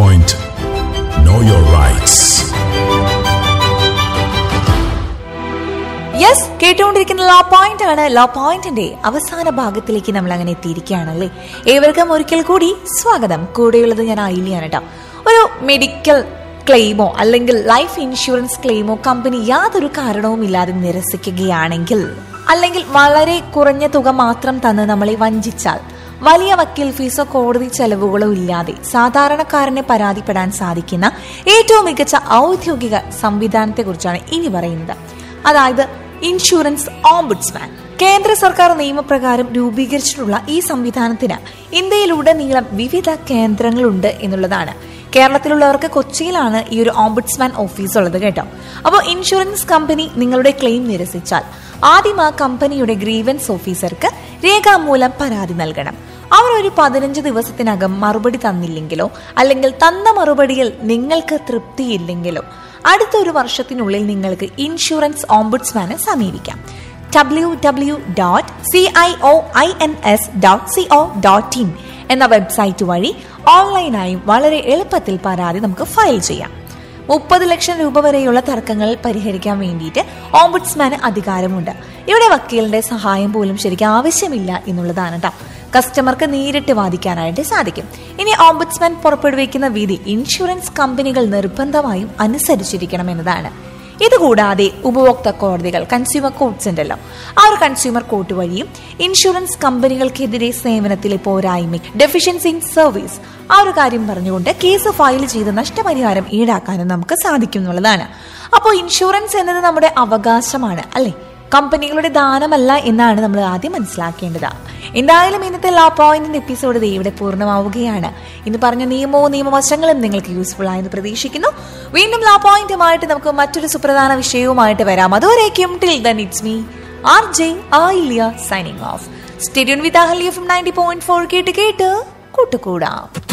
point. Know your rights. Yes കേട്ടുകൊണ്ടിരിക്കുന്ന law point ആണ് law പോയിന്റിന്റെ അവസാന ഭാഗത്തിലേക്ക് നമ്മൾ അങ്ങനെ എത്തിയിരിക്കുകയാണല്ലേ ഏവർക്കും ഒരിക്കൽ കൂടി സ്വാഗതം കൂടെയുള്ളത് ഞാൻ ഐലിയാണ് കേട്ടോ ഒരു മെഡിക്കൽ ക്ലെയിമോ അല്ലെങ്കിൽ ലൈഫ് ഇൻഷുറൻസ് ക്ലെയിമോ കമ്പനി യാതൊരു കാരണവും ഇല്ലാതെ നിരസിക്കുകയാണെങ്കിൽ അല്ലെങ്കിൽ വളരെ കുറഞ്ഞ തുക മാത്രം തന്ന് നമ്മളെ വഞ്ചിച്ചാൽ വലിയ വക്കീൽ ഫീസോ കോടതി ചെലവുകളോ ഇല്ലാതെ സാധാരണക്കാരനെ പരാതിപ്പെടാൻ സാധിക്കുന്ന ഏറ്റവും മികച്ച ഔദ്യോഗിക സംവിധാനത്തെക്കുറിച്ചാണ് ഇനി പറയുന്നത് അതായത് ഇൻഷുറൻസ് ഓംബുഡ്സ്മാൻ കേന്ദ്ര സർക്കാർ നിയമപ്രകാരം രൂപീകരിച്ചിട്ടുള്ള ഈ സംവിധാനത്തിന് ഇന്ത്യയിലുടനീളം വിവിധ കേന്ദ്രങ്ങളുണ്ട് എന്നുള്ളതാണ് കേരളത്തിലുള്ളവർക്ക് കൊച്ചിയിലാണ് ഈ ഒരു ഓംബുഡ്സ്മാൻ ഓഫീസ് ഉള്ളത് കേട്ടോ അപ്പോൾ ഇൻഷുറൻസ് കമ്പനി നിങ്ങളുടെ ക്ലെയിം നിരസിച്ചാൽ ആദ്യം ആ കമ്പനിയുടെ ഗ്രീവൻസ് ഓഫീസർക്ക് രേഖാമൂലം പരാതി നൽകണം അവർ ഒരു പതിനഞ്ച് ദിവസത്തിനകം മറുപടി തന്നില്ലെങ്കിലോ അല്ലെങ്കിൽ തന്ന മറുപടിയിൽ നിങ്ങൾക്ക് തൃപ്തിയില്ലെങ്കിലോ അടുത്ത ഒരു വർഷത്തിനുള്ളിൽ നിങ്ങൾക്ക് ഇൻഷുറൻസ് ഓംബുഡ്സ്മാനെ സമീപിക്കാം W W dot C I O I N S dot C O dot in എന്ന വെബ്സൈറ്റ് വഴി ഓൺലൈനായും വളരെ എളുപ്പത്തിൽ പരാതി നമുക്ക് ഫയൽ ചെയ്യാം മുപ്പത് ലക്ഷം രൂപ വരെയുള്ള തർക്കങ്ങൾ പരിഹരിക്കാൻ വേണ്ടിയിട്ട് ഓംബുഡ്സ്മാന് അധികാരമുണ്ട് ഇവിടെ വക്കീലിന്റെ സഹായം പോലും ശരിക്കും ആവശ്യമില്ല എന്നുള്ളതാണ് കേട്ടോ കസ്റ്റമർക്ക് നേരിട്ട് വാദിക്കാനായിട്ട് സാധിക്കും ഇനി ഓംബുഡ്സ്മാൻ പുറപ്പെടുവിക്കുന്ന വിധി ഇൻഷുറൻസ് കമ്പനികൾ നിർബന്ധമായും അനുസരിച്ചിരിക്കണം എന്നതാണ് ഇതുകൂടാതെ ഉപഭോക്തൃ കോടതികൾ കൺസ്യൂമർ കോർട്സ് ഉണ്ടല്ലോ ആ ഒരു കൺസ്യൂമർ കോർട്ട് വഴിയും ഇൻഷുറൻസ് കമ്പനികൾക്കെതിരെ സേവനത്തിലെ പോരായ്മ ഡെഫിഷ്യൻസി ഇൻ സർവീസ് ആ ഒരു കാര്യം പറഞ്ഞുകൊണ്ട് കേസ് ഫയൽ ചെയ്ത് നഷ്ടപരിഹാരം ഈടാക്കാനും നമുക്ക് സാധിക്കും എന്നുള്ളതാണ് അപ്പോൾ ഇൻഷുറൻസ് എന്നത് നമ്മുടെ അവകാശമാണ് അല്ലേ കമ്പനികളുടെ ദാനമല്ല എന്നാണ് നമ്മൾ ആദ്യം മനസ്സിലാക്കേണ്ടത് എന്തായാലും ഇന്നത്തെ ലോ പോയിന്റിന്റെ എപ്പിസോഡ് ഇവിടെ പൂർണ്ണമാവുകയാണ് ഇന്ന് പറഞ്ഞ നിയമവും നിയമവശങ്ങളും നിങ്ങൾക്ക് യൂസ്ഫുൾ ആയെന്ന് പ്രതീക്ഷിക്കുന്നു വീണ്ടും ലോ പോയിന്റുമായിട്ട് നമുക്ക് മറ്റൊരു സുപ്രധാന വിഷയവുമായിട്ട് വരാം അതുവരേക്കും till then it's me R J Ayilya signing off stadium with Ahalya from ninety point four കേട്ട് കേട്ട് കൂട്ടുകൂടാം